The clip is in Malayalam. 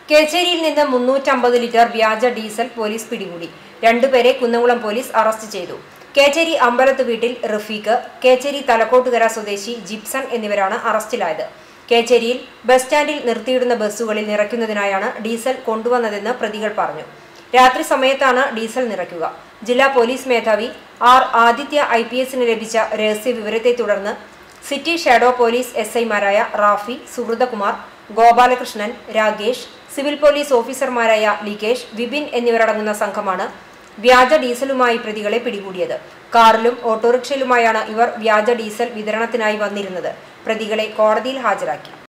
കേച്ചേരിയിൽ നിന്ന് മുന്നൂറ്റമ്പത് ലിറ്റർ വ്യാജ ഡീസൽ പോലീസ് പിടികൂടി രണ്ടുപേരെ കുന്നംകുളം പോലീസ് അറസ്റ്റ് ചെയ്തു കേച്ചേരി അമ്പലത്ത് വീട്ടിൽ റഫീഖ് കേച്ചേരി തലക്കോട്ടുകര സ്വദേശി ജിപ്സൺ എന്നിവരാണ് അറസ്റ്റിലായത് കേച്ചേരിയിൽ ബസ് സ്റ്റാൻഡിൽ നിർത്തിയിടുന്ന ബസ്സുകളിൽ നിറയ്ക്കുന്നതിനായാണ് ഡീസൽ കൊണ്ടുവന്നതെന്ന് പ്രതികൾ പറഞ്ഞു രാത്രി സമയത്താണ് ഡീസൽ നിറയ്ക്കുക ജില്ലാ പോലീസ് മേധാവി ആർ ആദിത്യ ഐ പി എസിന് ലഭിച്ച രഹസ്യ വിവരത്തെ തുടർന്ന് സിറ്റി ഷാഡോ പോലീസ് എസ് ഐമാരായ റാഫി സുഹൃതകുമാർ ഗോപാലകൃഷ്ണൻ രാഗേഷ് സിവിൽ പോലീസ് ഓഫീസർമാരായ ലികേഷ് വിപിൻ എന്നിവരടങ്ങുന്ന സംഘമാണ് വ്യാജ ഡീസലുമായി പ്രതികളെ പിടികൂടിയത് കാറിലും ഓട്ടോറിക്ഷയിലുമായാണ് ഇവർ വ്യാജ ഡീസൽ വിതരണത്തിനായി വന്നിരുന്നത് പ്രതികളെ കോടതിയിൽ ഹാജരാക്കി